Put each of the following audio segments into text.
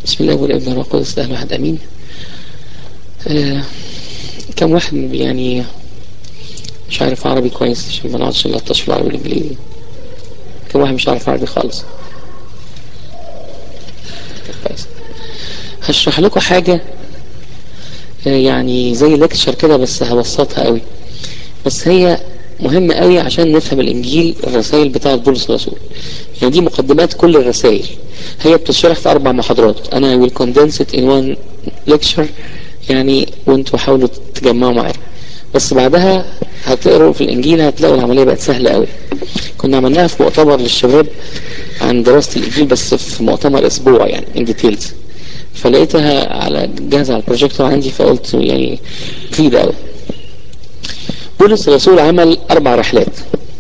بسم الله والابن والروح القدس اهل واحد امين آه كم واحد يعني مش عارف عربي كويس عشان ما نقعدش نلطش في العربي والانجليزي كم واحد مش عارف عربي خالص كويس هشرح لكم حاجة آه يعني زي ليكتشر كده بس هبسطها قوي بس هي مهمة قوي عشان نفهم الانجيل الرسائل بتاعة بولس الرسول يعني دي مقدمات كل الرسائل هي بتشرح في اربع محاضرات انا will condense it in one lecture يعني وانتوا حاولوا تجمعوا معايا بس بعدها هتقروا في الانجيل هتلاقوا العملية بقت سهلة قوي كنا عملناها في مؤتمر للشباب عن دراسة الانجيل بس في مؤتمر اسبوع يعني in details فلقيتها على جاهزة على البروجيكتور عندي فقلت يعني مفيدة قوي بولس الرسول عمل اربع رحلات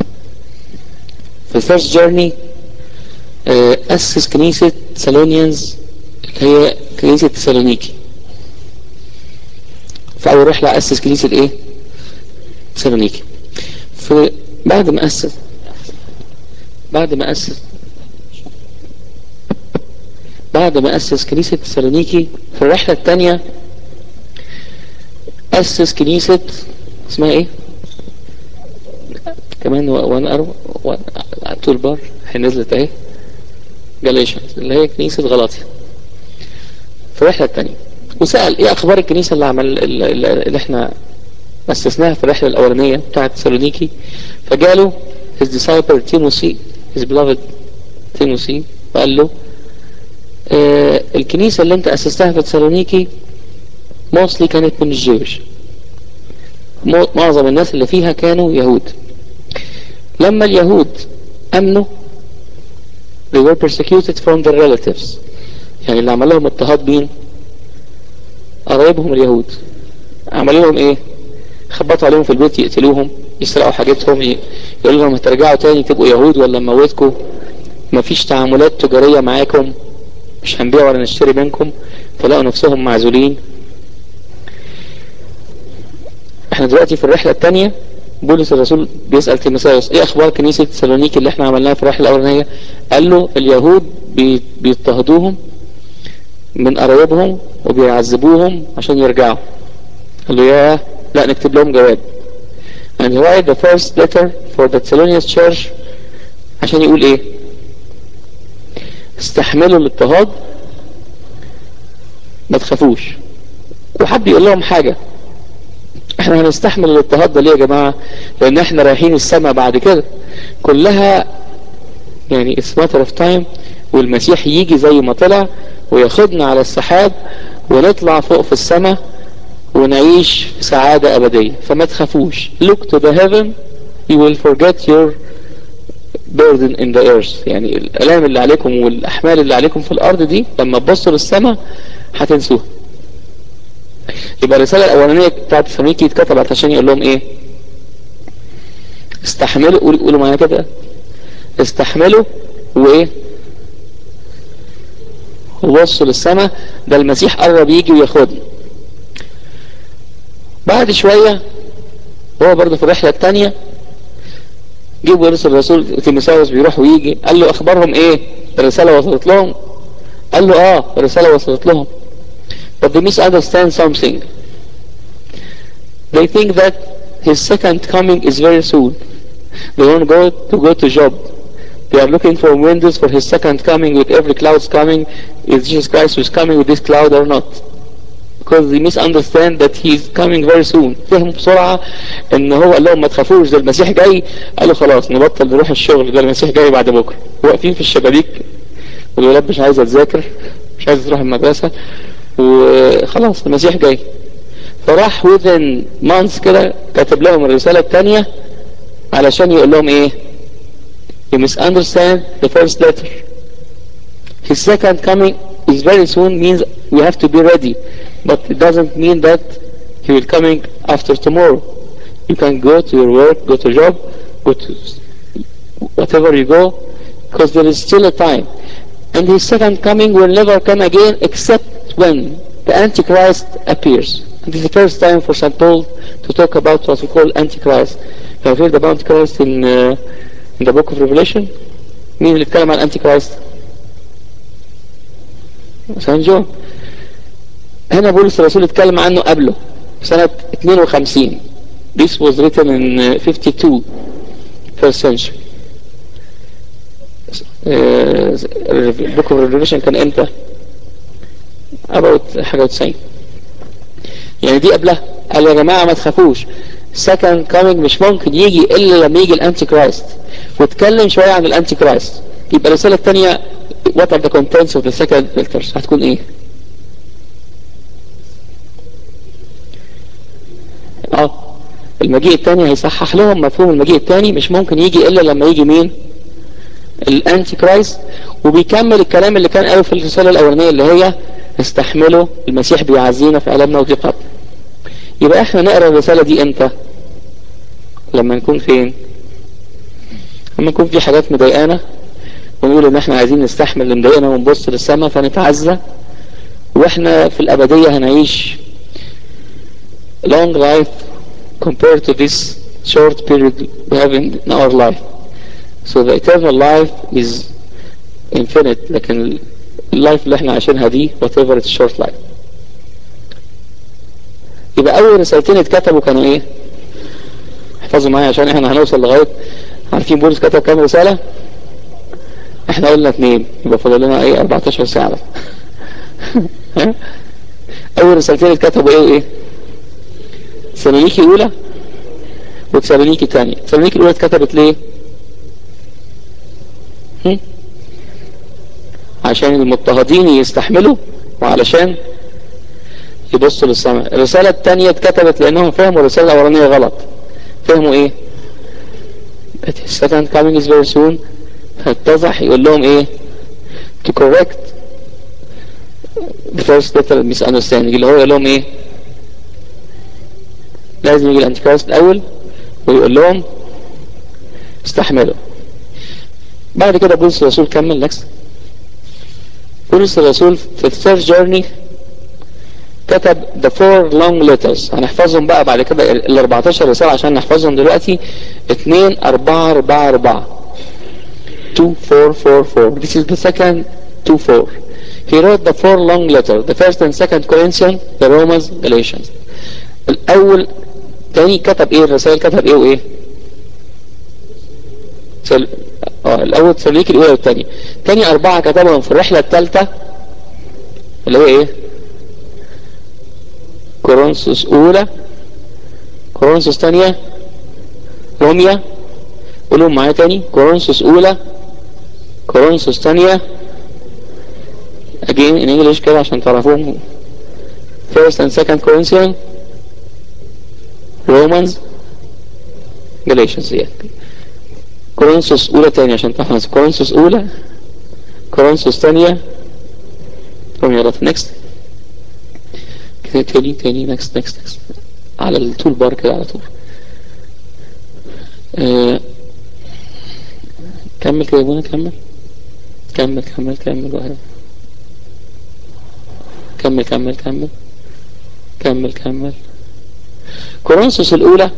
في الفيرست جيرني أسس كنيسة سالونيانز اللي هي كنيسة تسالونيكي في أول رحلة أسس كنيسة إيه؟ تسالونيكي في بعد ما أسس بعد ما أسس بعد ما أسس كنيسة تسالونيكي في الرحلة الثانية أسس كنيسة اسمها إيه؟ كمان وانا أرو طول بار نزلت اهي جاليشن اللي هي كنيسة غلاطيا في الرحلة الثانية وسأل ايه اخبار الكنيسة اللي عمل اللي احنا اسسناها في الرحلة الاولانية بتاعت سالونيكي فجاله his disciple تيموسي his beloved تيموسي وقال له اه الكنيسة اللي انت اسستها في تسالونيكي mostly كانت من الجيوش معظم الناس اللي فيها كانوا يهود لما اليهود امنوا they were persecuted from their relatives يعني اللي عمل لهم اضطهاد مين قرايبهم اليهود عملوا لهم ايه خبطوا عليهم في البيت يقتلوهم يسرقوا حاجتهم يقولوا لهم هترجعوا تاني تبقوا يهود ولا نموتكم مفيش تعاملات تجارية معاكم مش هنبيع ولا نشتري منكم فلقوا نفسهم معزولين احنا دلوقتي في الرحلة الثانية بولس الرسول بيسأل تيموثاوس ايه اخبار كنيسة سالونيكي اللي احنا عملناها في الرحلة الاولانية قال له اليهود بيضطهدوهم من قرايبهم وبيعذبوهم عشان يرجعوا قال له يا لا نكتب لهم جواب and he write the first letter for the Thessalonians church عشان يقول ايه استحملوا الاضطهاد ما تخافوش وحب يقول لهم حاجة احنا هنستحمل الاضطهاد ده ليه يا جماعة لان احنا رايحين السماء بعد كده كلها يعني it's matter of time والمسيح يجي زي ما طلع وياخدنا على السحاب ونطلع فوق في السماء ونعيش في سعادة أبدية فما تخافوش look to the heaven you will forget your burden in the earth يعني الألام اللي عليكم والأحمال اللي عليكم في الأرض دي لما تبصوا للسماء هتنسوها يبقى الرسالة الأولانية بتاعت سميكي اتكتبت عشان يقول لهم ايه استحملوا قولوا قولوا معايا كده استحملوا وايه وبصوا للسماء ده المسيح قرب يجي وياخدنا بعد شوية هو برضه في الرحلة الثانية جه بولس الرسول تيموثاوس بيروح ويجي قال له اخبارهم ايه الرسالة وصلت لهم قال له اه الرسالة وصلت لهم but they misunderstand something they think that his second coming is very soon they want to go to go to Job they are looking for windows for his second coming with every cloud coming is Jesus Christ who is coming with this cloud or not because they misunderstand that he is coming very soon فهم بسرعة ان هو قال لهم ما تخافوش ده المسيح جاي قالوا خلاص نبطل نروح الشغل ده المسيح جاي بعد بكرة واقفين في الشبابيك والولاد مش عايزة تذاكر مش عايزة تروح المدرسة وخلاص المسيح جاي فراح within months كده كاتب لهم الرسالة الثانية علشان يقول لهم ايه you misunderstand the first letter his second coming is very soon means we have to be ready but it doesn't mean that he will coming after tomorrow you can go to your work go to job go to whatever you go because there is still a time and his second coming will never come again except when the Antichrist appears. And this is the first time for St. Paul to talk about what we call Antichrist. You have heard about Antichrist in, uh, in the book of Revelation? مين اللي اتكلم عن Antichrist؟ سان جون هنا بولس الرسول اتكلم عنه قبله سنة 52 This was written in 52 first century book of Revelation كان امتى؟ about حاجة 90 يعني دي قبلها قال يا جماعة ما تخافوش second coming مش ممكن يجي إلا لما يجي الأنتي كرايست واتكلم شوية عن الأنتي كرايست يبقى الرسالة الثانية what are the contents of the second letters هتكون ايه؟ اه المجيء الثاني هيصحح لهم مفهوم المجيء الثاني مش ممكن يجي الا لما يجي مين الانتي كرايست وبيكمل الكلام اللي كان قاله في الرساله الاولانيه اللي هي استحملوا المسيح بيعزينا في المنا وضيقاتنا يبقى احنا نقرا الرساله دي امتى لما نكون فين لما نكون في حاجات مضايقانا ونقول ان احنا عايزين نستحمل اللي مضايقنا ونبص للسماء فنتعزى واحنا في الابديه هنعيش long life compared to this short period we have in, in our life. So the eternal life is infinite لكن اللايف اللي احنا عايشينها دي whatever it's short life. يبقى أول رسالتين اتكتبوا كانوا إيه؟ احفظوا معايا عشان احنا هنوصل لغاية عارفين بولس كتب كام رسالة؟ احنا قلنا اثنين يبقى فاضل لنا ايه 14 ساعة بس. أول رسالتين اتكتبوا ايه وايه؟ تسالونيكي اولى وتسالونيكي تانية تسالونيكي الاولى اتكتبت ليه هم؟ عشان المضطهدين يستحملوا وعلشان يبصوا للسماء الرسالة التانية اتكتبت لانهم فهموا الرسالة الاولانية غلط فهموا ايه second coming is very soon فاتضح يقول لهم ايه to correct the first letter misunderstanding اللي هو يقول لهم ايه لازم يجي الانتي كرايست الاول ويقول لهم استحملوا بعد كده بولس الرسول كمل نكست بولس الرسول في الثيرد جيرني كتب the four long letters هنحفظهم بقى بعد كده ال 14 رسالة عشان نحفظهم دلوقتي 2 4 4 4 2 4 4 4 this is the second 2 4 he wrote the four long letters the first and second Corinthians the Romans Galatians الأول تاني كتب ايه الرسائل كتب ايه وايه سل... اه الاول تسالونيكي الاولى والثانيه تاني اربعه كتبهم في الرحله الثالثه اللي هو ايه كورنثوس اولى كورنثوس ثانيه روميا قولهم معايا تاني كورنثوس اولى كورنثوس ثانيه again in English كده عشان تعرفوهم first and second Corinthians Romans Galatians yeah. كورنثوس أولى تاني عشان تحفظ كورنثوس أولى كورنثوس تانية روميا غلط نكست كده تاني تاني نكست نكست نكست على التول بار كده على طول آه. كمل كده يا ابونا كمل كمل كمل كمل واحد كمل كمل كمل كمل كمل كورنثوس الأولى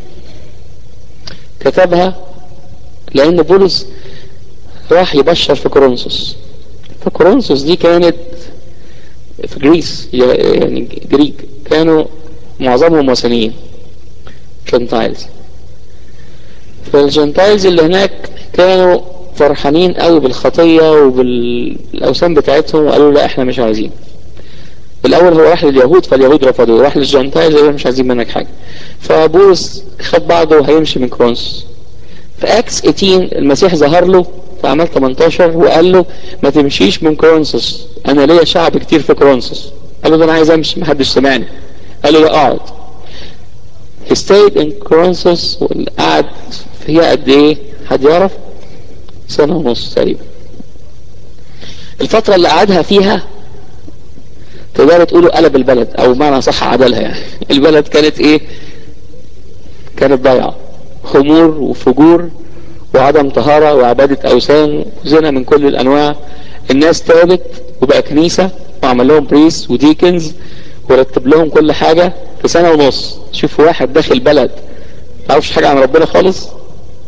كتبها لأن بولس راح يبشر في كورنثوس فكورنثوس دي كانت في جريس يعني جريك كانوا معظمهم وثنيين جنتايلز فالجنتايلز اللي هناك كانوا فرحانين قوي بالخطية وبالأوثان بتاعتهم وقالوا لا احنا مش عايزين الأول هو راح لليهود فاليهود رفضوه راح للجنتايلز قالوا مش عايزين منك حاجة فبولس خد بعضه وهيمشي من كورنثوس في اكس 18 المسيح ظهر له في اعمال 18 وقال له ما تمشيش من كورنثوس انا ليا شعب كتير في كورنثوس قال له ده انا عايز امشي محدش سمعني قال له لا اقعد he stayed in كورنثوس وقعد فيها قد ايه حد يعرف سنة ونص تقريبا الفترة اللي قعدها فيها تقدروا تقولوا قلب البلد او معنى صح عدلها يعني البلد كانت ايه كانت ضايعه خمور وفجور وعدم طهارة وعبادة أوثان وزنا من كل الأنواع الناس تابت وبقى كنيسة وعمل لهم بريس وديكنز ورتب لهم كل حاجة في سنة ونص شوف واحد داخل بلد ما يعرفش حاجة عن ربنا خالص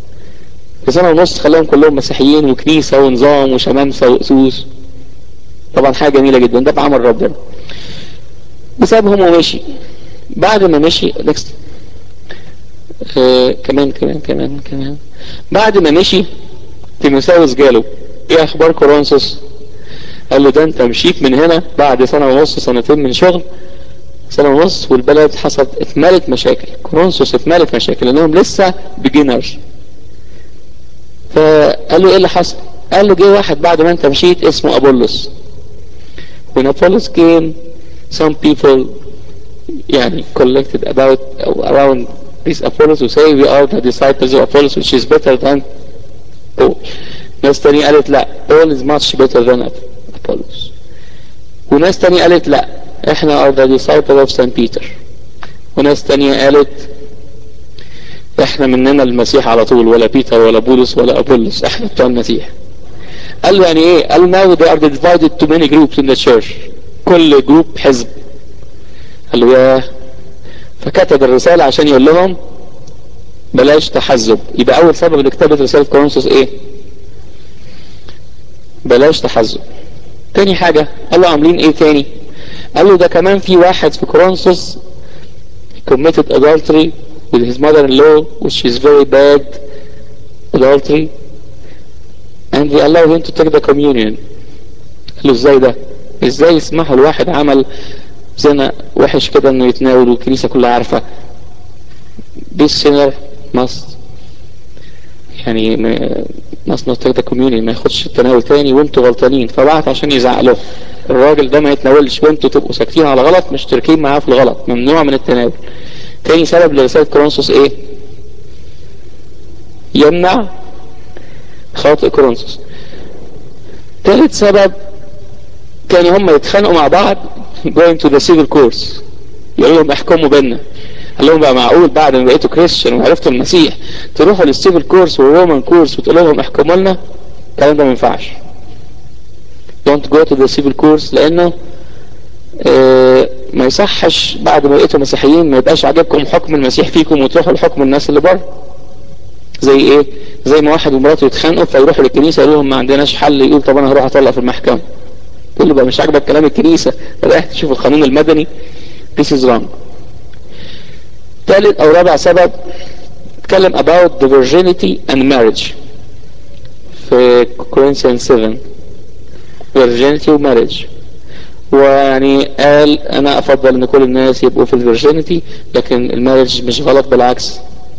في سنة ونص خلاهم كلهم مسيحيين وكنيسة ونظام وشمامسة وأسوس طبعا حاجة جميلة جدا ده بعمل ربنا وسابهم ومشي بعد ما مشي نكست آه كمان كمان كمان كمان بعد ما مشي تيموساوس جاله ايه اخبار كورنثوس قال له ده انت مشيت من هنا بعد سنة ونص سنتين من شغل سنة ونص والبلد حصلت اتملت مشاكل كورنثوس اتملت مشاكل لانهم لسه بيجنرز فقال له ايه اللي حصل قال له جه واحد بعد ما انت مشيت اسمه ابولس when Apollos came some people يعني collected about around this Apollos who say we are the disciples of Apollos which is better than Paul ناس تانية قالت لا Paul is much better than Apollos وناس تانية قالت لا احنا are the disciples of Saint Peter وناس تانية قالت احنا مننا المسيح على طول ولا بيتر ولا بولس ولا ابولس احنا بتوع المسيح قال له يعني ايه قال now they are divided to many groups in the church كل جروب حزب قال له ياه فكتب الرسالة عشان يقول لهم بلاش تحزب يبقى اول سبب لكتابة رسالة كورنثوس ايه بلاش تحزب تاني حاجة قال له عاملين ايه تاني قال له ده كمان في واحد في كورنثوس committed adultery with his mother-in-law which is very bad adultery and they allow him to take the communion قال له ازاي ده ازاي يسمحوا لواحد عمل زنا وحش كده انه يتناول والكنيسة كلها عارفة this sinner must يعني must not take the communion ما ياخدش التناول تاني وانتوا غلطانين فبعت عشان يزعق له الراجل ده ما يتناولش وانتوا تبقوا ساكتين على غلط مشتركين معاه في الغلط ممنوع من التناول تاني سبب لرسالة كورنثوس ايه يمنع خاطئ كورنثوس تالت سبب كان هم يتخانقوا مع بعض going to the civil course يقول لهم احكموا بينا قال لهم بقى معقول بعد ما بقيتوا كريستيان وعرفتوا المسيح تروحوا للسيفل كورس والرومان كورس وتقول لهم احكموا لنا الكلام ده ما ينفعش don't go to the civil course لانه اه ما يصحش بعد ما بقيتوا مسيحيين ما يبقاش عاجبكم حكم المسيح فيكم وتروحوا لحكم الناس اللي بره زي ايه زي ما واحد ومراته يتخانقوا فيروحوا للكنيسه يقول لهم ما عندناش حل يقول طب انا هروح اطلق في المحكمه تقول له بقى مش عاجبك كلام الكنيسه رايح تشوف القانون المدني this is wrong ثالث او رابع سبب اتكلم about the virginity and marriage في Corinthians 7 virginity و marriage ويعني قال انا افضل ان كل الناس يبقوا في الفيرجينيتي لكن المارج مش غلط بالعكس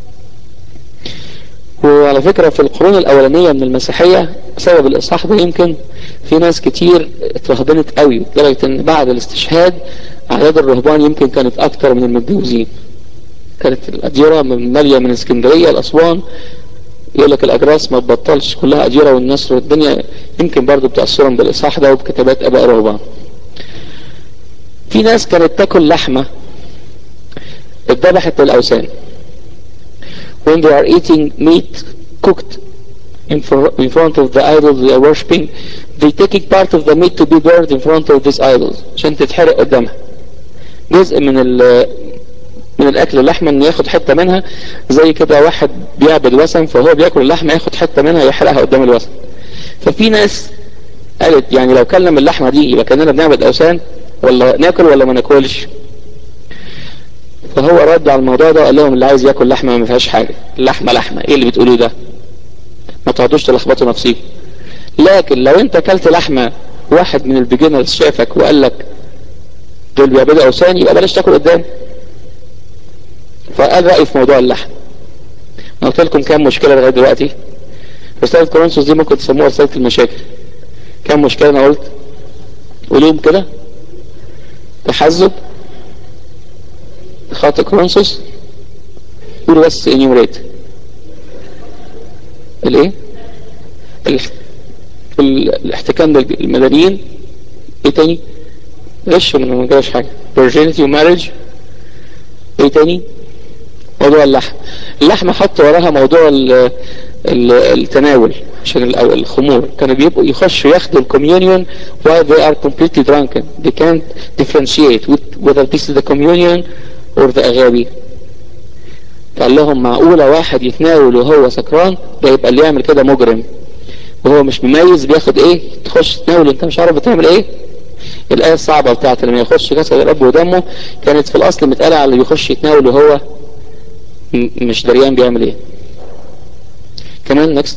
وعلى فكرة في القرون الاولانية من المسيحية بسبب الاصحاح ده يمكن في ناس كتير اترهبنت قوي لدرجة ان بعد الاستشهاد اعداد الرهبان يمكن كانت اكتر من المتجوزين كانت الاديرة مالية من اسكندرية لاسوان يقول لك الاجراس ما تبطلش كلها اديرة والناس والدنيا يمكن برضو بتأثرهم بالاصحاح ده وبكتابات اباء رهبان في ناس كانت تاكل لحمة اتذبحت للأوثان when they are eating meat cooked in, for, in front of the idols they are worshipping they taking part of the meat to be burned in front of these idols عشان تتحرق قدامها جزء من ال من الاكل اللحمه انه ياخد حته منها زي كده واحد بيعبد وثن فهو بياكل اللحمه ياخد حته منها يحرقها قدام الوثن ففي ناس قالت يعني لو كلم اللحمه دي يبقى كاننا بنعبد اوثان ولا ناكل ولا ما ناكلش فهو رد على الموضوع ده قال لهم اللي عايز ياكل لحمه ما فيهاش حاجه اللحمه لحمه ايه اللي بتقولوه ده ما تقعدوش تلخبطوا نفسيكم لكن لو انت اكلت لحمه واحد من البيجنرز شافك وقال لك دول بيعبدوا اوثان يبقى بلاش تاكل قدام فقال رايي في موضوع اللحم انا قلت لكم كام مشكله لغايه دلوقتي رساله كورنثوس دي ممكن تسموها رساله المشاكل كام مشكله انا قلت قولوهم كده تحزب خاطئ كورنثوس قولوا بس انيمريت الايه الاحتكام بالمدنيين ايه تاني غش من ما جاش حاجه virginity ومارج ايه تاني موضوع اللحم اللحم حط وراها موضوع ال ال التناول عشان الخمور كانوا بيبقوا يخشوا ياخدوا الكوميونيون while they are completely drunken they can't differentiate whether this is the communion or the أغابي قال لهم معقولة واحد يتناول وهو سكران ده يبقى اللي يعمل كده مجرم وهو مش مميز بياخد ايه تخش تناول انت مش عارف بتعمل ايه الآية الصعبة بتاعت لما يخش جسد الرب ودمه كانت في الأصل متقالة على اللي بيخش يتناول وهو مش دريان بيعمل ايه كمان نكست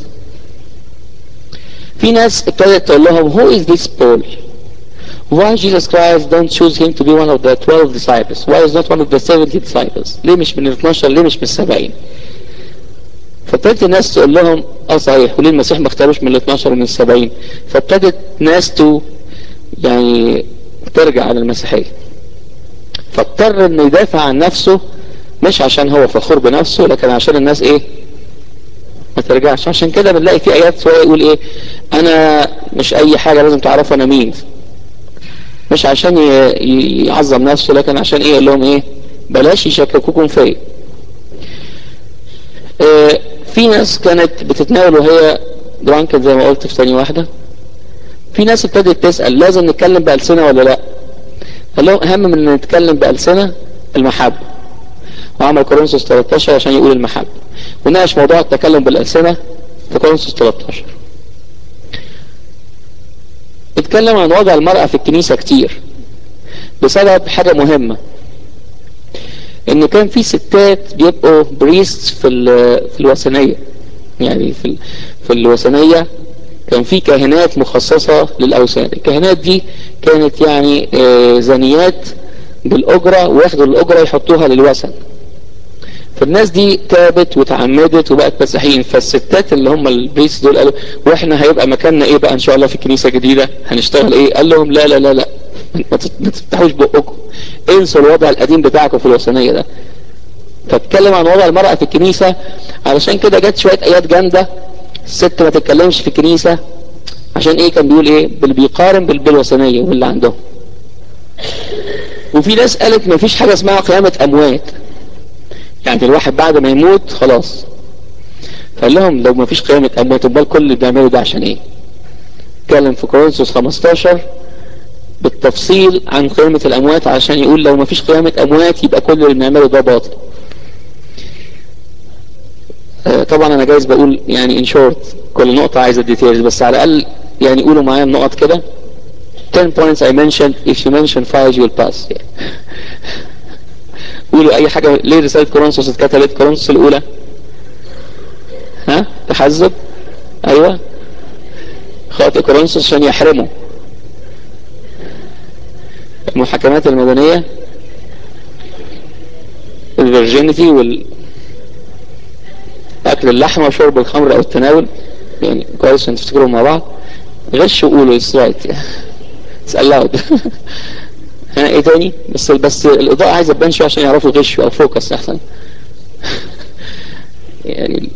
في ناس ابتدت تقول لهم who is this Paul why Jesus Christ don't choose him to be one of the 12 disciples why is not one of the 70 disciples ليه مش من ال 12 ليه مش من السبعين فابتدت الناس تقول لهم اه صحيح وليه المسيح ما اختاروش من ال 12 ومن السبعين فابتدت ناس تو يعني ترجع على المسيحية فاضطر انه يدافع عن نفسه مش عشان هو فخور بنفسه لكن عشان الناس ايه ما ترجعش عشان كده بنلاقي في ايات شويه يقول ايه انا مش اي حاجه لازم تعرفوا انا مين مش عشان يعظم نفسه لكن عشان ايه يقول لهم ايه بلاش يشككوكم فيا اه في ناس كانت بتتناول وهي درانكت زي ما قلت في ثانيه واحده في ناس ابتدت تسال لازم نتكلم بالسنه ولا لا قال لهم اهم من ان نتكلم بالسنه المحبه وعمل كورنثوس 13 عشان يقول المحبة وناقش موضوع التكلم بالألسنة في كورنثوس 13 اتكلم عن وضع المرأة في الكنيسة كتير بسبب حاجة مهمة ان كان في ستات بيبقوا بريست في في الوثنية يعني في في الوثنية كان في كاهنات مخصصة للأوثان الكاهنات دي كانت يعني زنيات بالأجرة وياخدوا الأجرة يحطوها للوثن فالناس دي تابت وتعمدت وبقت مسيحيين فالستات اللي هم البريس دول قالوا واحنا هيبقى مكاننا ايه بقى ان شاء الله في كنيسة جديدة هنشتغل ايه قال لهم لا لا لا لا ما تفتحوش بقكم انسوا الوضع القديم بتاعكم في الوثنية ده فاتكلم عن وضع المرأة في الكنيسة علشان كده جت شوية ايات جامدة الست ما تتكلمش في الكنيسة عشان ايه كان بيقول ايه باللي بيقارن بالوثنية واللي عندهم وفي ناس قالت ما فيش حاجة اسمها قيامة اموات يعني الواحد بعد ما يموت خلاص فقال لهم لو ما فيش قيامة اموات امال كل اللي بنعمله ده عشان ايه اتكلم في كورنثوس 15 بالتفصيل عن قيامة الاموات عشان يقول لو ما فيش قيامة اموات يبقى كل اللي بنعمله ده باطل آه طبعا انا جايز بقول يعني ان شورت كل نقطة عايزة ديتيلز بس على الاقل يعني قولوا معايا النقط كده 10 points I mentioned if you mention 5 you'll pass قولوا اي حاجة ليه رسالة كورنثوس اتكتبت كورنثوس الاولى ها تحزب ايوه خاطئ كورنثوس عشان يحرموا المحاكمات المدنية الفيرجينيتي وال اكل اللحمة وشرب الخمر او التناول يعني كويس عشان تفتكروا مع بعض غش وقولوا it's right it's allowed ها ايه تاني بس بس الاضاءة عايزة تبان شوية عشان يعرفوا يغشوا او فوكس احسن يعني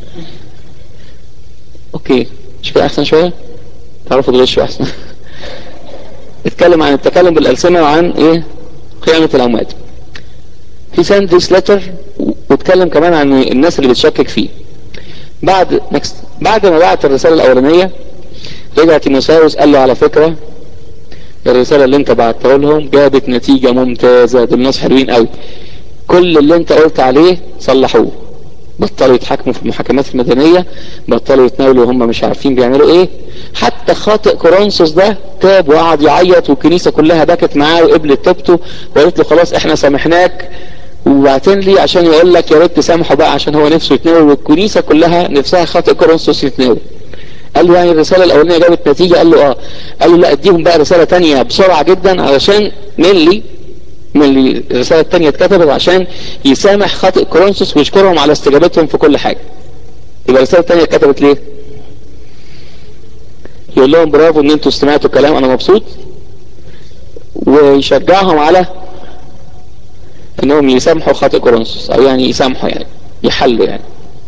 اوكي مش كده احسن شوية تعرفوا تغشوا احسن اتكلم عن التكلم بالالسنة وعن ايه قيامة الاموات في سند ذيس لتر واتكلم كمان عن الناس اللي بتشكك فيه بعد نكست بعد ما بعت الرسالة الاولانية رجع تيموساوس قال له على فكرة الرسالة اللي انت بعتها لهم جابت نتيجة ممتازة دول ناس حلوين قوي كل اللي انت قلت عليه صلحوه بطلوا يتحكموا في المحاكمات المدنية بطلوا يتناولوا وهم مش عارفين بيعملوا ايه حتى خاطئ كورنثوس ده تاب وقعد يعيط والكنيسة كلها بكت معاه وقبلت توبته وقالت له خلاص احنا سامحناك وبعتين لي عشان يقول لك يا ريت تسامحه بقى عشان هو نفسه يتناول والكنيسة كلها نفسها خاطئ كورنثوس يتناول قال له يعني الرسالة الأولانية جابت نتيجة قال له اه قال له لا اديهم بقى رسالة تانية بسرعة جدا علشان ملي ملي الرسالة التانية اتكتبت عشان يسامح خاطئ كورنثوس ويشكرهم على استجابتهم في كل حاجة يبقى الرسالة التانية اتكتبت ليه يقول لهم برافو ان انتوا استمعتوا كلام انا مبسوط ويشجعهم على انهم يسامحوا خاطئ كورنثوس او يعني يسامحوا يعني يحلوا يعني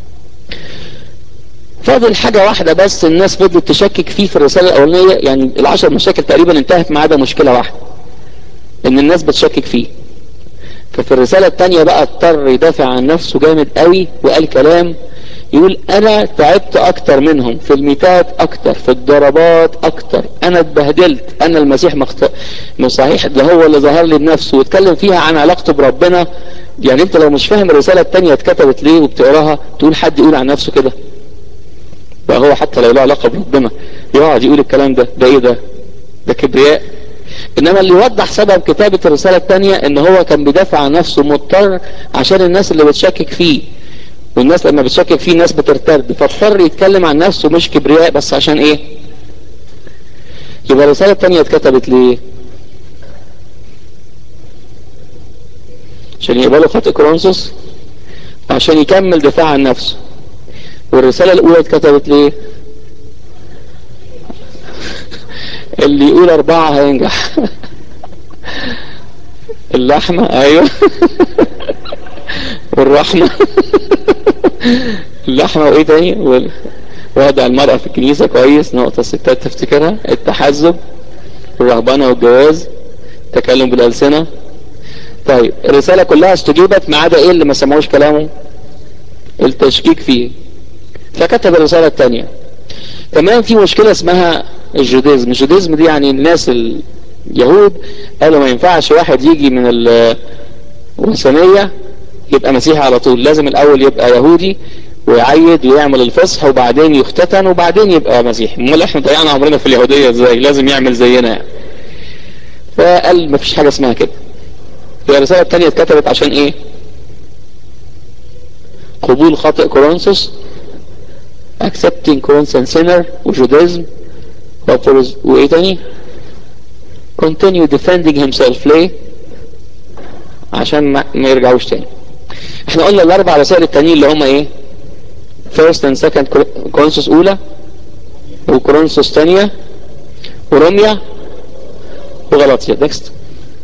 فاضل حاجة واحدة بس الناس فضلت تشكك فيه في الرسالة الأولانية يعني العشر مشاكل تقريبا انتهت ما عدا مشكلة واحدة إن الناس بتشكك فيه ففي الرسالة التانية بقى اضطر يدافع عن نفسه جامد قوي وقال كلام يقول أنا تعبت أكتر منهم في الميتات أكتر في الضربات أكتر أنا اتبهدلت أنا المسيح مخت... صحيح ده هو اللي ظهر لي بنفسه واتكلم فيها عن علاقته بربنا يعني انت لو مش فاهم الرسالة التانية اتكتبت ليه وبتقراها تقول حد يقول عن نفسه كده بقى هو حتى لو له علاقة بربنا يقعد يقول الكلام ده ده ايه ده ده كبرياء انما اللي يوضح سبب كتابة الرسالة الثانية ان هو كان بيدافع عن نفسه مضطر عشان الناس اللي بتشكك فيه والناس لما بتشكك فيه الناس بترتد فاضطر يتكلم عن نفسه مش كبرياء بس عشان ايه يبقى الرسالة الثانية اتكتبت ليه عشان يقبلوا خطأ كورنثوس عشان يكمل دفاع عن نفسه والرسالة الأولى اتكتبت ليه اللي يقول أربعة هينجح اللحمة أيوه والرحمة اللحمة وإيه تاني وال... وضع المرأة في الكنيسة كويس نقطة الستات تفتكرها التحزب الرهبنة والجواز تكلم بالألسنة طيب الرسالة كلها استجيبت ما عدا ايه اللي ما سمعوش كلامه التشكيك فيه فكتب الرسالة الثانية كمان في مشكلة اسمها الجوديزم الجوديزم دي يعني الناس اليهود قالوا ما ينفعش واحد يجي من الوثنية يبقى مسيحي على طول لازم الاول يبقى يهودي ويعيد ويعمل الفصح وبعدين يختتن وبعدين يبقى مسيحي امال احنا ضيعنا عمرنا في اليهودية ازاي لازم يعمل زينا يعني فقال ما فيش حاجة اسمها كده هي الرسالة الثانية اتكتبت عشان ايه قبول خاطئ كورنثوس accepting Corinthian sinner وجوديزم وايه تاني continue defending himself ليه عشان ما, ما يرجعوش تاني احنا قلنا الاربع رسائل التانيين اللي هم ايه first and second كورنثوس اولى وكورنثوس تانية وروميا وغلاطيا نكست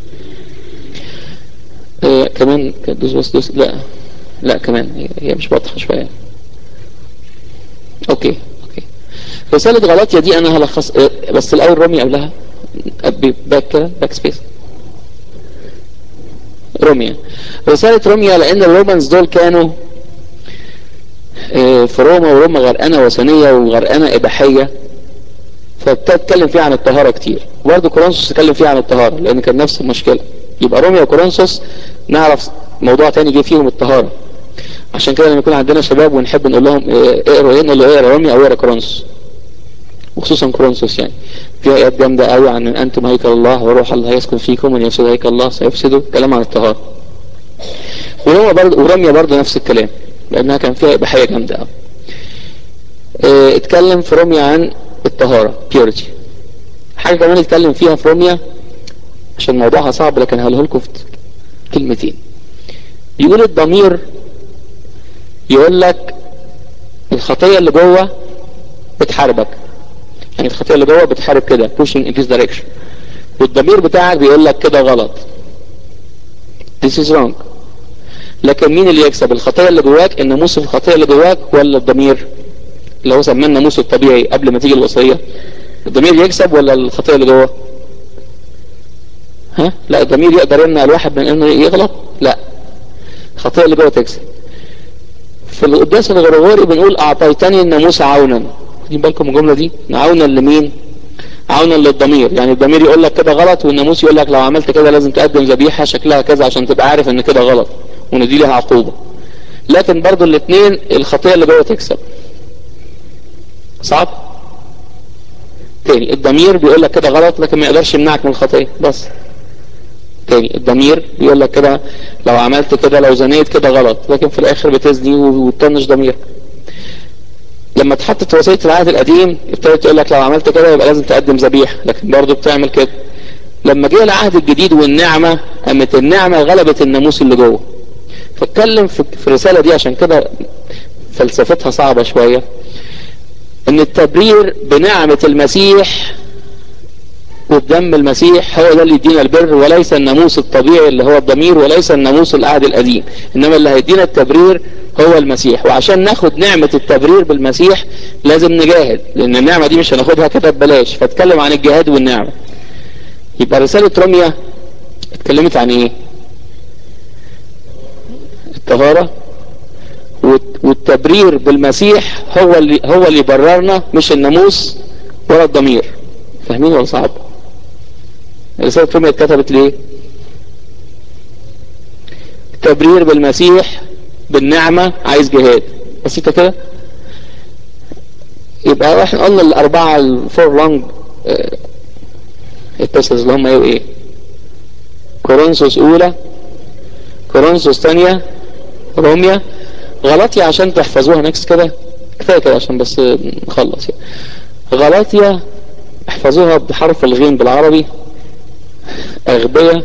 آه كمان دوس بس دوس لا لا كمان هي مش واضحه شويه اوكي اوكي رساله غلاطيا دي انا هلخص آه بس الاول روميا قبلها باك كده باك سبيس روميا رسالة روميا لأن الرومانز دول كانوا آه في روما وروما غرقانة وثنية وغرقانة إباحية فبتتكلم فيها عن الطهارة كتير وبرضه كورنثوس تكلم فيها عن الطهارة لأن كان نفس المشكلة يبقى روميا وكورنثوس نعرف موضوع تاني جه فيهم الطهارة عشان كده لما يكون عندنا شباب ونحب نقول لهم اقروا ايه نقول له اقرا روميا او اقرا كورنثوس وخصوصا كورنثوس يعني فيها ايات جامده قوي عن ان انتم هيكل الله وروح الله يسكن فيكم ومن يفسد هيكل الله سيفسده كلام عن الطهاره وروما برضه ورمية برضه نفس الكلام لانها كان فيها اباحيه جامده قوي اه اتكلم في روميا عن الطهاره بيورتي حاجه كمان اتكلم فيها في روميا عشان موضوعها صعب لكن هقوله لكم في كلمتين يقول الضمير يقول لك الخطيه اللي جوه بتحاربك يعني الخطيه اللي جوه بتحارب كده pushing in this direction والضمير بتاعك بيقول لك كده غلط this is wrong لكن مين اللي يكسب الخطيه اللي جواك الناموس الخطيه اللي جواك ولا الضمير اللي هو سماه الناموس الطبيعي قبل ما تيجي الوصيه الضمير يكسب ولا الخطيه اللي جوه ها لا الضمير يقدر يمنع الواحد من انه يغلط لا الخطيه اللي جوه تكسب في القداس الغرغوري بنقول اعطيتني الناموس عونا واخدين بالكم الجمله دي عونا لمين عونا للضمير يعني الضمير يقول لك كده غلط والناموس يقول لك لو عملت كده لازم تقدم ذبيحه شكلها كذا عشان تبقى عارف ان كده غلط وان دي لها عقوبه لكن برضو الاثنين الخطيه اللي جوه تكسب صعب تاني الضمير بيقول لك كده غلط لكن ما يقدرش يمنعك من الخطيه بس تاني الضمير بيقول لك كده لو عملت كده لو زنيت كده غلط لكن في الاخر بتزني وتطنش ضميرك لما اتحطت وصيه العهد القديم ابتدت تقول لك لو عملت كده يبقى لازم تقدم ذبيحه لكن برضه بتعمل كده لما جه العهد الجديد والنعمه قامت النعمه غلبت الناموس اللي جوه فاتكلم في الرساله دي عشان كده فلسفتها صعبه شويه ان التبرير بنعمه المسيح وبدم المسيح هو ده اللي يدينا البر وليس الناموس الطبيعي اللي هو الضمير وليس الناموس العهد القديم انما اللي هيدينا التبرير هو المسيح وعشان ناخد نعمة التبرير بالمسيح لازم نجاهد لان النعمة دي مش هناخدها كده ببلاش فاتكلم عن الجهاد والنعمة يبقى رسالة روميا اتكلمت عن ايه الطهارة والتبرير بالمسيح هو اللي هو اللي يبررنا مش الناموس ولا الضمير فاهمين ولا صعب رسالة روميا اتكتبت ليه التبرير بالمسيح بالنعمة عايز جهاد بسيطة كده يبقى احنا قلنا الأربعة الفور لونج الابيستلز اللي هم ايه وايه كورنثوس اولى كورنثوس ثانيه روميا غلطيا عشان تحفظوها نكست كده كفايه كده عشان بس نخلص يعني غلطيا احفظوها بحرف الغين بالعربي اغبياء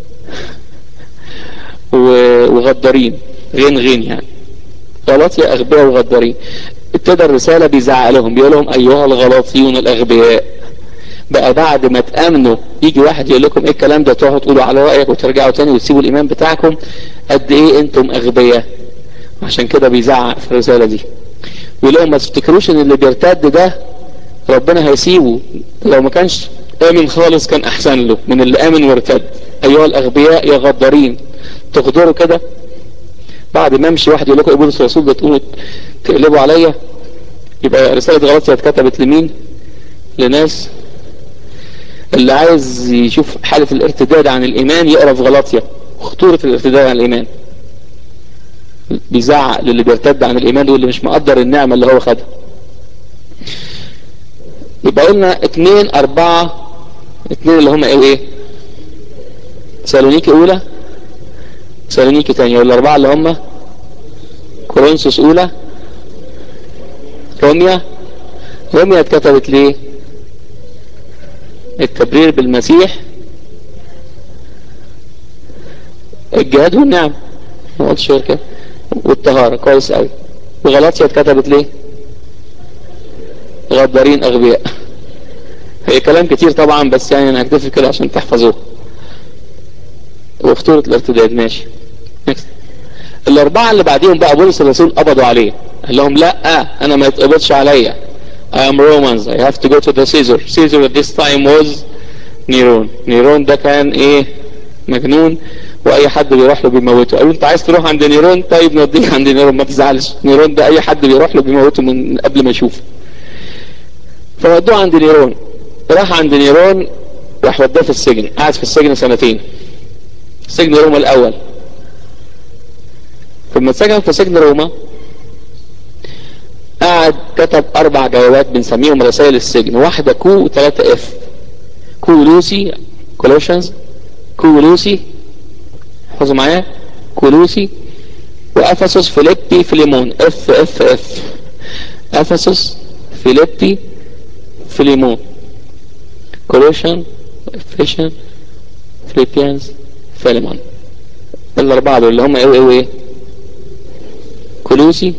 وغدارين غين غين يعني غلطيا اغبياء وغدارين ابتدى الرسالة بيزعق لهم بيقول لهم ايها الغلاطيون الاغبياء بقى بعد ما تامنوا يجي واحد يقول لكم ايه الكلام ده تقعدوا تقولوا على رايك وترجعوا تاني وتسيبوا الايمان بتاعكم قد ايه انتم اغبياء عشان كده بيزعق في الرسالة دي بيقول لهم ما تفتكروش ان اللي بيرتد ده ربنا هيسيبه لو ما كانش امن خالص كان احسن له من اللي امن وارتد ايها الاغبياء يا غدارين تغدروا كده بعد ما امشي واحد يقول لكم ابولس الرسول ده تقوموا تقلبوا عليا يبقى رسالة غلطية اتكتبت لمين لناس اللي عايز يشوف حالة الارتداد عن الايمان يقرا في غلطية خطورة الارتداد عن الايمان بيزعق للي بيرتد عن الايمان واللي مش مقدر النعمة اللي هو خدها يبقى قلنا اتنين اربعة اتنين اللي هم ايه وايه سالونيكي اولى سالونيكي تانية والاربعة اللي هم كورنثوس اولى روميا روميا اتكتبت ليه التبرير بالمسيح الجهاد والنعم ما قلتش غير كده والطهارة كويس قوي وغلطيا اتكتبت ليه غدارين اغبياء هي كلام كتير طبعا بس يعني انا هكتفي كده عشان تحفظوه وخطورة الارتداد ماشي نكست الاربعة اللي بعديهم بقى بولس الرسول قبضوا عليه قال لهم لا انا ما يتقبضش عليا I am Romans I have to go to the Caesar Caesar at this time was نيرون نيرون ده كان ايه مجنون واي حد بيروح له بيموته قالوا انت عايز تروح عند نيرون طيب نوديك عند نيرون ما تزعلش نيرون ده اي حد بيروح له بيموته من قبل ما يشوفه فودوه عند نيرون راح عند نيرون راح وداه في السجن قعد في السجن سنتين سجن روما الاول ثم اتسجن في سجن روما قعد كتب اربع جوابات بنسميهم رسائل السجن واحدة كو وثلاثة اف كو لوسي كولوشنز كو لوسي احفظوا معايا كولوسي وافسس فيليبي فيليمون اف اف اف افسس فيليبي فيليمون كولوشن افيشن فيليبيانز فيليمون الاربعه دول اللي هم ايه وايه وايه كولوسي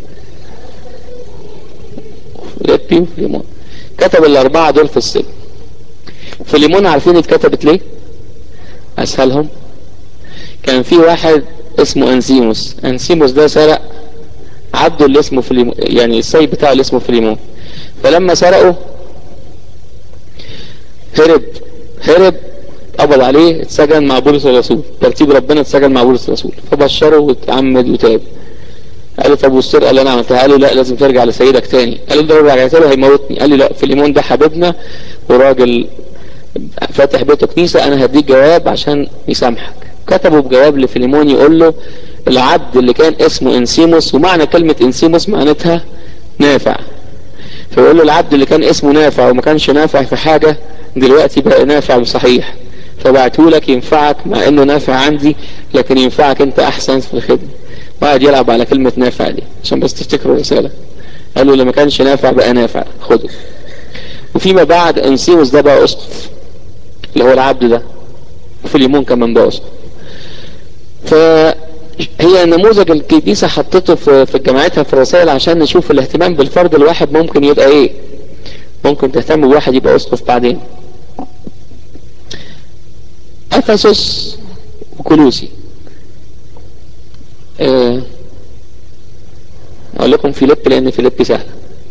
فيليبي وفيليمون كتب الاربعه دول في السجن فيليمون عارفين اتكتبت ليه اسهلهم كان في واحد اسمه انسيموس انسيموس ده سرق عبده اللي اسمه فيليمون يعني السيد بتاعه اللي اسمه فيليمون فلما سرقه هرب هرب قبض عليه اتسجن مع بولس الرسول ترتيب ربنا اتسجن مع بولس الرسول فبشره واتعمد وتاب قال له طب والسرقه اللي انا عملتها قال له لا لازم ترجع لسيدك تاني قال له ده لو رجعت له هيموتني قال لي لا فيليمون ده حبيبنا وراجل فاتح بيته كنيسه انا هديك جواب عشان يسامحك كتبوا بجواب لفيليمون يقول له العبد اللي كان اسمه انسيموس ومعنى كلمة انسيموس معناتها نافع فيقول له العبد اللي كان اسمه نافع وما كانش نافع في حاجة دلوقتي بقى نافع وصحيح فبعته لك ينفعك مع انه نافع عندي لكن ينفعك انت احسن في الخدمة وقعد يلعب على كلمة نافع دي عشان بس تفتكروا الرسالة قال له لما كانش نافع بقى نافع خده وفيما بعد انسيموس ده بقى اسقف اللي هو العبد ده وفيليمون كمان بقى اسقف فهي نموذج الكنيسة حطته في في جامعتها في الرسائل عشان نشوف الاهتمام بالفرد الواحد ممكن يبقى ايه ممكن تهتم بواحد يبقى اسقف بعدين افسس وكلوسي اه اقول لكم فيليب لان فيليب سهل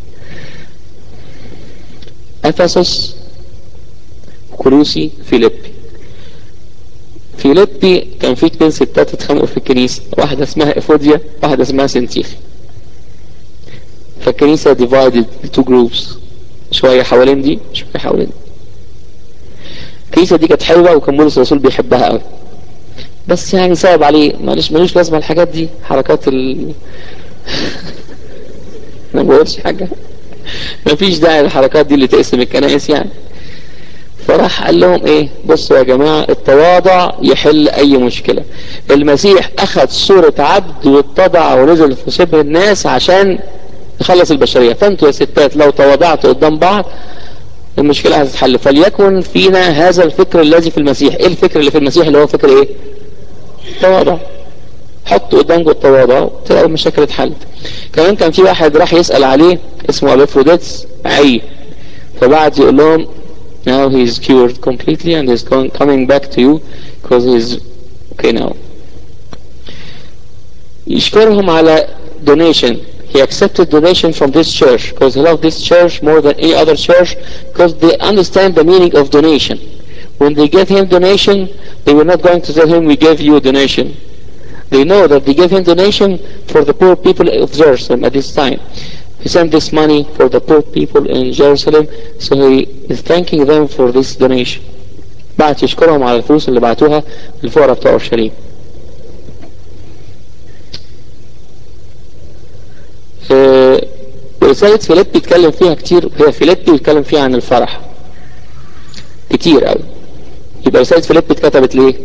افسس وكلوسي فيليبي فيليبي كان في اتنين ستات اتخانقوا في الكنيسة واحدة اسمها افوديا واحدة اسمها سنتيخي فالكنيسة divided to groups شوية حوالين دي شوية حوالين دي الكنيسة دي كانت حلوة وكان بولس الرسول بيحبها قوي بس يعني صعب عليه معلش ملوش لازمة الحاجات دي حركات ال ما بقولش حاجة مفيش داعي للحركات دي اللي تقسم الكنائس يعني فراح قال لهم ايه بصوا يا جماعة التواضع يحل اي مشكلة المسيح اخذ صورة عبد واتضع ونزل في شبه الناس عشان يخلص البشرية فانتوا يا ستات لو تواضعتوا قدام بعض المشكلة هتتحل فليكن فينا هذا الفكر الذي في المسيح ايه الفكر اللي في المسيح اللي هو فكر ايه تواضع حطوا قدامكم التواضع تلاقوا المشاكل اتحلت كمان كان في واحد راح يسأل عليه اسمه ابيفروديتس عي فبعد يقول لهم now he is cured completely and is going, coming back to you because he is okay now يشكرهم على donation he accepted donation from this church because he loved this church more than any other church because they understand the meaning of donation when they gave him donation they were not going to tell him we gave you a donation they know that they gave him donation for the poor people of Jerusalem at this time he sent this money for the poor people in Jerusalem so he is thanking them for this donation بعت يشكرهم على الفلوس اللي بعتوها للفقراء بتوع اورشليم رسالة فيليب بيتكلم فيها كتير هي فيليب بيتكلم فيها عن الفرح كتير قوي يبقى رسالة فيليب اتكتبت ليه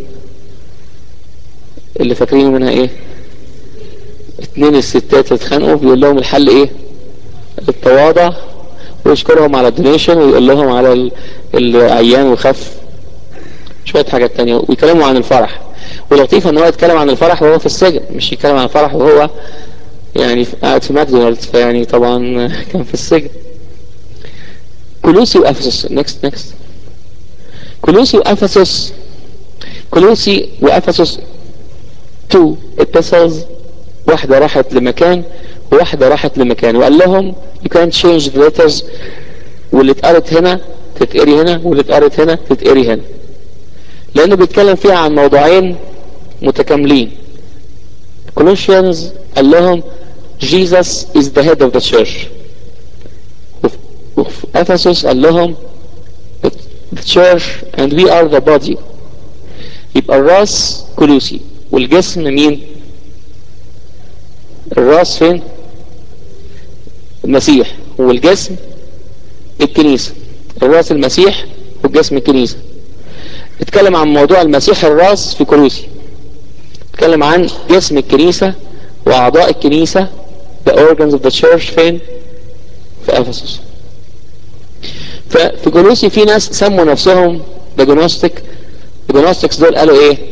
اللي فاكرين منها ايه اتنين الستات اللي اتخانقوا بيقول لهم الحل ايه التواضع ويشكرهم على الدونيشن ويقول لهم على العيان وخف شوية حاجات تانية ويكلموا عن الفرح ولطيف ان هو يتكلم عن الفرح وهو في السجن مش يتكلم عن الفرح وهو يعني قاعد في ماكدونالدز فيعني طبعا كان في السجن كولوسي وافسس نكست نكست كولوسي وافسس كولوسي وافسس تو epistles واحدة راحت لمكان وواحدة راحت لمكان وقال لهم you can't change the letters واللي اتقرت هنا تتقري هنا واللي اتقرت هنا تتقري هنا لانه بيتكلم فيها عن موضوعين متكاملين كولوشيانز قال لهم Jesus is the head of the church وفي افسس قال لهم the church and we are the body يبقى الراس كلوسي والجسم مين الراس فين المسيح والجسم الكنيسة الراس المسيح والجسم الكنيسة اتكلم عن موضوع المسيح الراس في كلوسي اتكلم عن جسم الكنيسة واعضاء الكنيسة the organs of the church فين في افسس ففي كولوسي في ناس سموا نفسهم بجنوستيك الجنوستكس دول قالوا ايه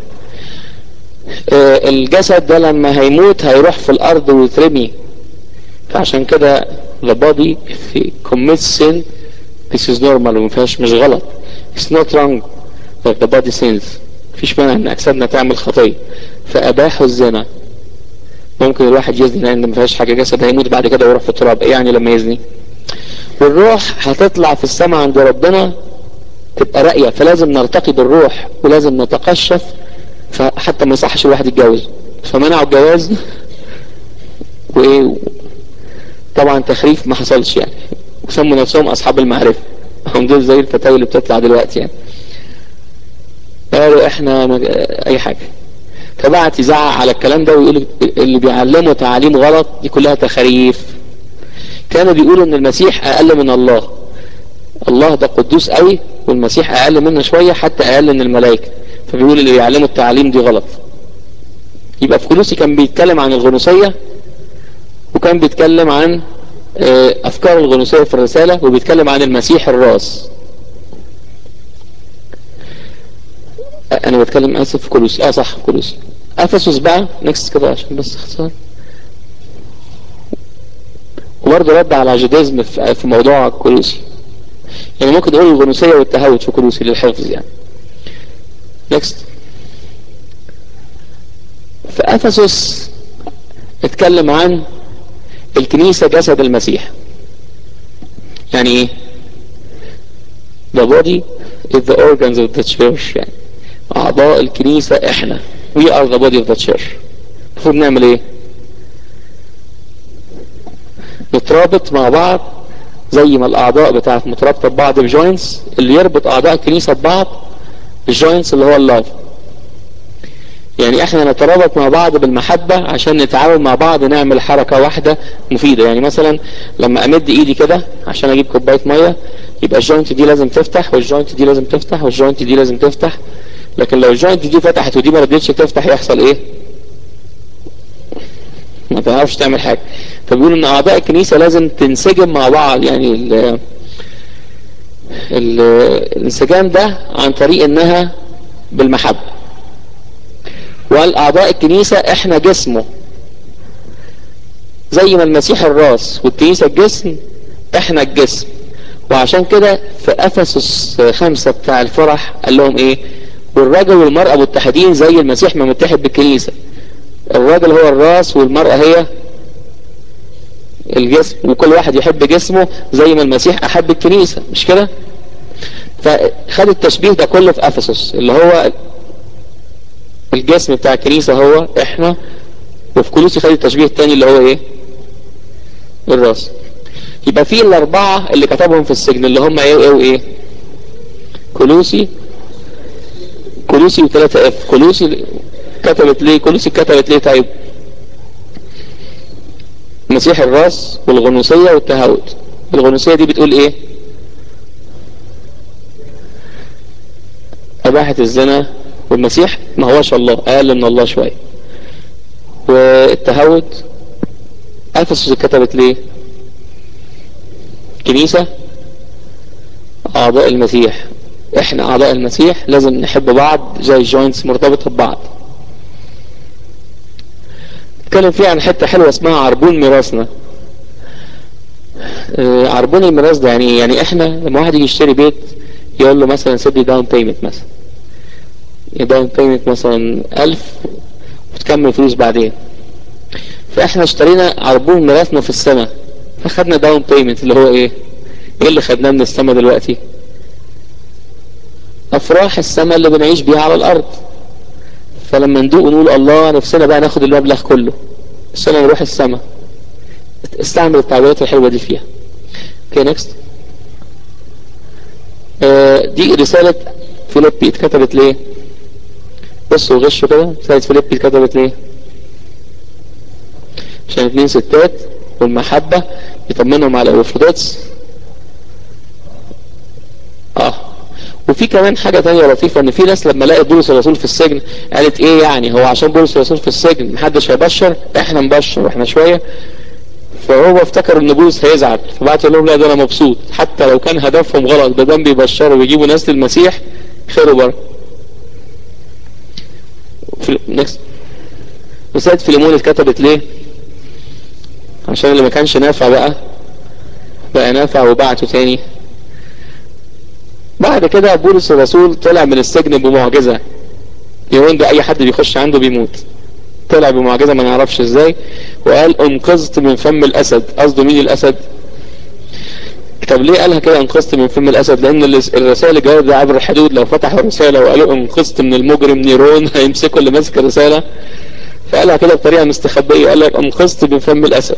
آه الجسد ده لما هيموت هيروح في الارض ويترمي فعشان كده the body if he commits sin this is normal وما فيهاش مش غلط it's not wrong that the body sins مفيش مانع ان اجسادنا تعمل خطيه فاباحوا الزنا ممكن الواحد يزني لان ما فيهاش حاجه جسد هيموت بعد كده ويروح في التراب ايه يعني لما يزني والروح هتطلع في السماء عند ربنا تبقى راقيه فلازم نرتقي بالروح ولازم نتقشف فحتى ما يصحش الواحد يتجوز فمنعوا الجواز وايه طبعا تخريف ما حصلش يعني وسموا نفسهم اصحاب المعرفه هم دول زي الفتاوي اللي بتطلع دلوقتي يعني قالوا احنا مج... اي حاجه فبعت يزعق على الكلام ده ويقول اللي بيعلموا تعاليم غلط دي كلها تخاريف كانوا بيقولوا ان المسيح اقل من الله الله ده قدوس قوي والمسيح اقل منه شويه حتى اقل من الملائكه فبيقول اللي بيعلموا التعاليم دي غلط يبقى في كلوسي كان بيتكلم عن الغنوصيه وكان بيتكلم عن افكار الغنوصيه في الرساله وبيتكلم عن المسيح الراس انا بتكلم اسف في كولوسي اه صح كولوسي افسس بقى نكست كده عشان بس اختصار وبرضه رد على جديزم في موضوع كولوسي يعني ممكن نقول الغنوصية والتهاوت في كولوسي للحفظ يعني نكست في افسس اتكلم عن الكنيسة جسد المسيح يعني ايه the body is the organs of the church يعني أعضاء الكنيسة إحنا we are the body of the church المفروض نعمل إيه؟ نترابط مع بعض زي ما الأعضاء بتاعت مترابطة ببعض بجوينتس اللي يربط أعضاء الكنيسة ببعض الجوينتس اللي هو اللايف يعني احنا نترابط مع بعض بالمحبة عشان نتعاون مع بعض نعمل حركة واحدة مفيدة يعني مثلا لما امد ايدي كده عشان اجيب كوباية مية يبقى الجوينت دي لازم تفتح والجوينت دي لازم تفتح والجوينت دي لازم تفتح لكن لو الجوينت دي فتحت ودي ما رضيتش تفتح يحصل ايه ما تعرفش تعمل حاجة فبيقول ان اعضاء الكنيسة لازم تنسجم مع بعض يعني ال ال الانسجام ده عن طريق انها بالمحبة وقال اعضاء الكنيسة احنا جسمه زي ما المسيح الراس والكنيسة الجسم احنا الجسم وعشان كده في افسس خمسة بتاع الفرح قال لهم ايه والراجل والمرأة متحدين زي المسيح ما متحد بالكنيسة الراجل هو الراس والمرأة هي الجسم وكل واحد يحب جسمه زي ما المسيح احب الكنيسة مش كده فخد التشبيه ده كله في افسس اللي هو الجسم بتاع الكنيسة هو احنا وفي كولوسي خد التشبيه التاني اللي هو ايه الراس يبقى في الاربعة اللي كتبهم في السجن اللي هم ايه وايه وايه كولوسي كولوسي وثلاثة اف كولوسي كتبت ليه كولوسي كتبت ليه طيب مسيح الراس والغنوصية والتهاوت الغنوصية دي بتقول ايه اباحة الزنا والمسيح ما هوش الله اقل من الله شوية والتهاوت افسس كتبت ليه كنيسة اعضاء المسيح احنا اعضاء المسيح لازم نحب بعض زي الجوينتس مرتبطة ببعض اتكلم فيه عن حتة حلوة اسمها عربون ميراثنا اه عربون الميراث ده يعني يعني احنا لما واحد يجي يشتري بيت يقول له مثلا سيب لي داون بيمنت مثلا داون بيمنت مثلا 1000 وتكمل فلوس بعدين فاحنا اشترينا عربون ميراثنا في السنة فخدنا داون بيمنت اللي هو ايه ايه اللي خدناه من السماء دلوقتي افراح السماء اللي بنعيش بيها على الارض فلما ندوق ونقول الله نفسنا بقى ناخد المبلغ كله السنة نروح السماء استعمل التعبيرات الحلوة دي فيها اوكي نكست آه دي رسالة فيليبي اتكتبت ليه بصوا غشوا كده رسالة فيليبي اتكتبت ليه عشان اتنين ستات والمحبة يطمنهم على الأوفردوتس اه وفي كمان حاجة تانية لطيفة ان في ناس لما لقت بولس الرسول في السجن قالت ايه يعني هو عشان بولس الرسول في السجن محدش هيبشر احنا نبشر واحنا شوية فهو افتكر ان بولس هيزعل فبعت لهم لا ده انا مبسوط حتى لو كان هدفهم غلط ده دام بيبشروا ويجيبوا ناس للمسيح خير وبركه في نكست رسالة فيليمون اتكتبت ليه عشان اللي ما كانش نافع بقى بقى نافع وبعته تاني بعد كده بولس الرسول طلع من السجن بمعجزة اليومين ده اي حد بيخش عنده بيموت طلع بمعجزة ما نعرفش ازاي وقال انقذت من فم الاسد قصده مين الاسد طب ليه قالها كده انقذت من فم الاسد لان الرسائل الجواب ده عبر الحدود لو فتحوا الرسالة وقالوا انقذت من المجرم نيرون هيمسكوا اللي ماسك الرسالة فقالها كده بطريقة مستخبية قال لك انقذت من فم الاسد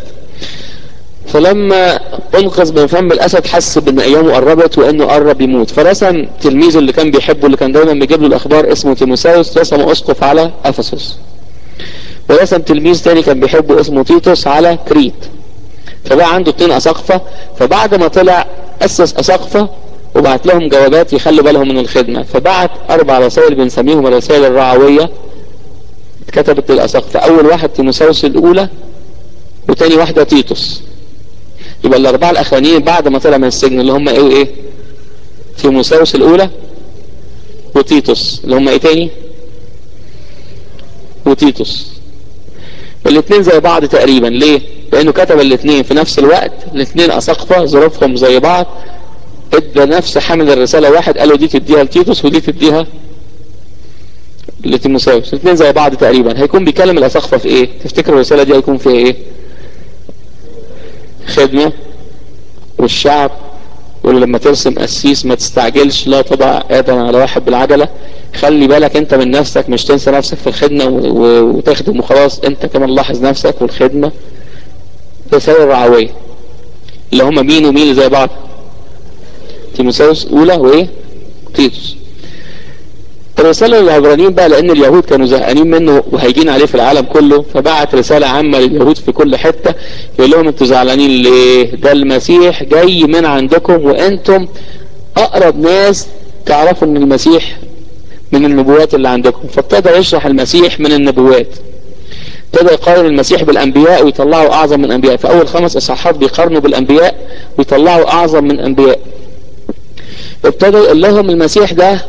فلما انقذ من فم الاسد حس بان ايامه قربت وانه قرب يموت فرسم تلميذه اللي كان بيحبه اللي كان دايما بيجيب له الاخبار اسمه تيموساوس رسم اسقف على افسس ورسم تلميذ تاني كان بيحبه اسمه تيتوس على كريت فبقى عنده اتنين اساقفه فبعد ما طلع اسس اساقفه وبعت لهم جوابات يخلوا بالهم من الخدمه فبعت اربع رسائل بنسميهم الرسائل الرعويه اتكتبت للاساقفه اول واحد تيموساوس الاولى وتاني واحده تيتوس يبقى الاربعه الاخرانيين بعد ما طلع من السجن اللي هم ايه وايه تيموساوس الاولى وتيتوس اللي هم ايه تاني وتيتوس الاثنين زي بعض تقريبا ليه لانه كتب الاثنين في نفس الوقت الاثنين اساقفه ظروفهم زي بعض ادى نفس حامل الرسالة واحد قالوا دي تديها لتيتوس ودي تديها لتيموساوس الاثنين زي بعض تقريبا هيكون بيكلم الاساقفه في ايه تفتكر الرسالة دي هيكون فيها ايه خدمة والشعب واللي لما ترسم قسيس ما تستعجلش لا تضع آدم على واحد بالعجلة خلي بالك انت من نفسك مش تنسى نفسك في الخدمة وتخدم وخلاص انت كمان لاحظ نفسك والخدمة رسالة رعوية اللي هم مين ومين اللي زي بعض تيموساوس اولى وايه تيتوس الرسالة للعبرانيين بقى لان اليهود كانوا زهقانين منه وهيجين عليه في العالم كله فبعت رسالة عامة لليهود في كل حتة يقول لهم انتوا زعلانين ليه ده المسيح جاي من عندكم وانتم اقرب ناس تعرفوا ان المسيح من النبوات اللي عندكم فابتدى يشرح المسيح من النبوات ابتدى يقارن المسيح بالانبياء ويطلعوا اعظم من الانبياء في اول خمس اصحاحات بيقارنوا بالانبياء ويطلعوا اعظم من الانبياء ابتدى يقول لهم المسيح ده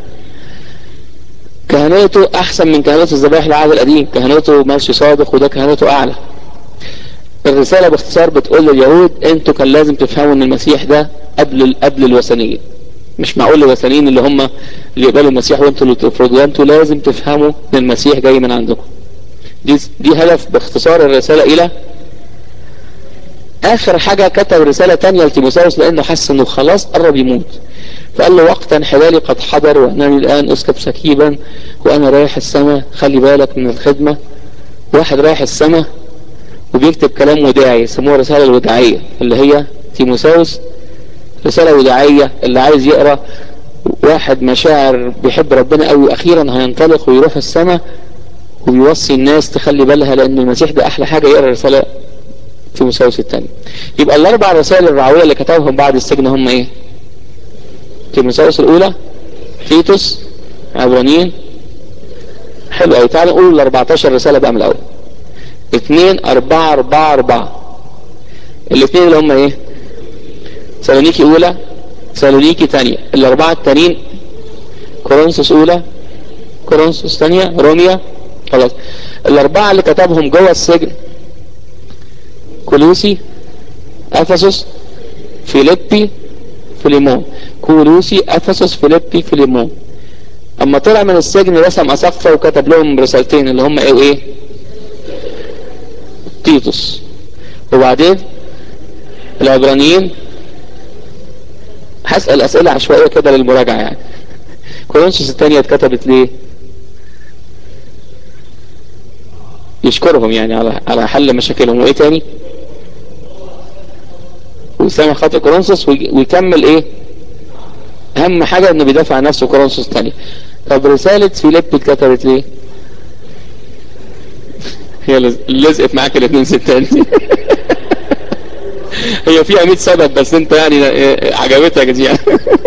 كهنوته احسن من كهنوت الذبائح العهد القديم كهنوته ماشي صادق وده كهنوته اعلى الرسالة باختصار بتقول لليهود انتوا كان لازم تفهموا ان المسيح ده قبل قبل الوثنيين مش معقول الوثنيين اللي هم اللي يقبلوا المسيح وانتوا اللي تفرضوا انتوا لازم تفهموا ان المسيح جاي من عندكم دي دي هدف باختصار الرسالة الى اخر حاجة كتب رسالة تانية لتيموساوس لانه حس انه خلاص قرب يموت فقال له وقتا حلالي قد حضر وانني الان اسكب سكيبا وانا رايح السماء خلي بالك من الخدمة واحد رايح السماء وبيكتب كلام وداعي يسموها الرسالة الوداعية اللي هي تيموساوس رسالة وداعية اللي عايز يقرأ واحد مشاعر بيحب ربنا قوي اخيرا هينطلق ويروح السماء وبيوصي الناس تخلي بالها لان المسيح ده احلى حاجة يقرأ رسالة تيموساوس الثاني يبقى الاربع رسائل الرعوية اللي كتبهم بعد السجن هم ايه تيموساوس الاولى تيتوس عبرانيين حلو قوي تعالوا نقول ال 14 رسالة بقى من الاول اثنين اربعة اربعة اربعة الاثنين اللي هم ايه سالونيكي اولى سالونيكي تانية الاربعة التانيين كورنثوس اولى كورنثوس تانية روميا خلاص الاربعة اللي كتبهم جوه السجن كولوسي افسس فيليبي فيليمون كولوسي افسس فيليبي فيليمون اما طلع من السجن رسم اسقفة وكتب لهم رسالتين اللي هم ايه وايه تيتوس وبعدين العبرانيين هسأل اسئلة عشوائية كده للمراجعة يعني كورنثوس الثانية اتكتبت ليه يشكرهم يعني على على حل مشاكلهم وايه تاني ويسامح خاطر كورنثوس ويكمل ايه اهم حاجة انه بيدافع عن نفسه كورنثوس تاني طب رسالة فيليب اتكتبت ليه هي لزقت معاك الاثنين ستان هي فيها 100 سبب بس انت يعني عجبتك دي يعني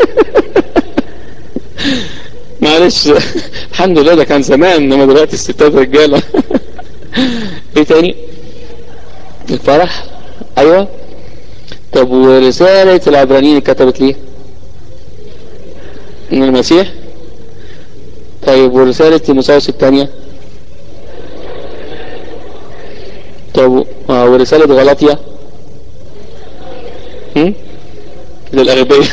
معلش الحمد لله ده كان زمان انما دلوقتي الستات رجاله ايه تاني الفرح ايوه طب ورسالة العبرانيين كتبت ليه من المسيح طيب ورسالة تيموساوس الثانية طب ورسالة غلطية هم؟ للأغبياء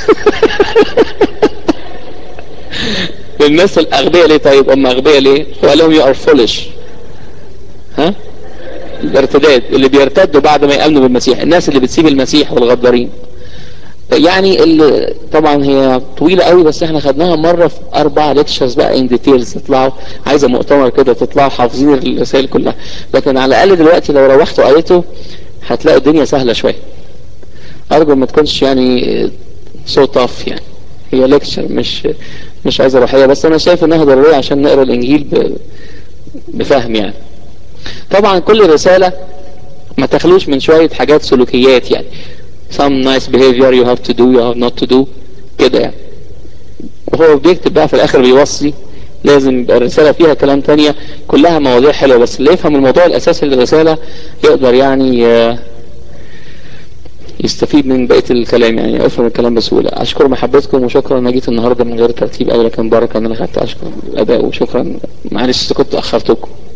للناس الأغبياء ليه طيب أم أغبياء ليه وقال لهم you are foolish ها الارتداد اللي بيرتدوا بعد ما يأمنوا بالمسيح الناس اللي بتسيب المسيح والغدارين يعني اللي طبعا هي طويلة قوي بس احنا خدناها مرة في اربع ليكشرز بقى ان ديتيلز تطلعوا عايزة مؤتمر كده تطلعوا حافظين الرسائل كلها لكن على الاقل دلوقتي لو روحتوا قريته هتلاقوا الدنيا سهلة شوية ارجو ما تكونش يعني سو طاف يعني هي ليكشر مش مش عايزة روحية بس انا شايف انها ضرورية عشان نقرا الانجيل ب... بفهم يعني طبعا كل رسالة ما تخلوش من شوية حاجات سلوكيات يعني some nice behavior you have to do you have not to do كده يعني وهو بيكتب بقى في الاخر بيوصي لازم يبقى الرسالة فيها كلام تانية كلها مواضيع حلوة بس اللي يفهم الموضوع الاساسي للرسالة يقدر يعني يستفيد من بقية الكلام يعني افهم الكلام بسهولة اشكر محبتكم وشكرا انا جيت النهاردة من غير ترتيب او لكن بركة ان انا خدت اشكر الاداء وشكرا معلش كنت اخرتكم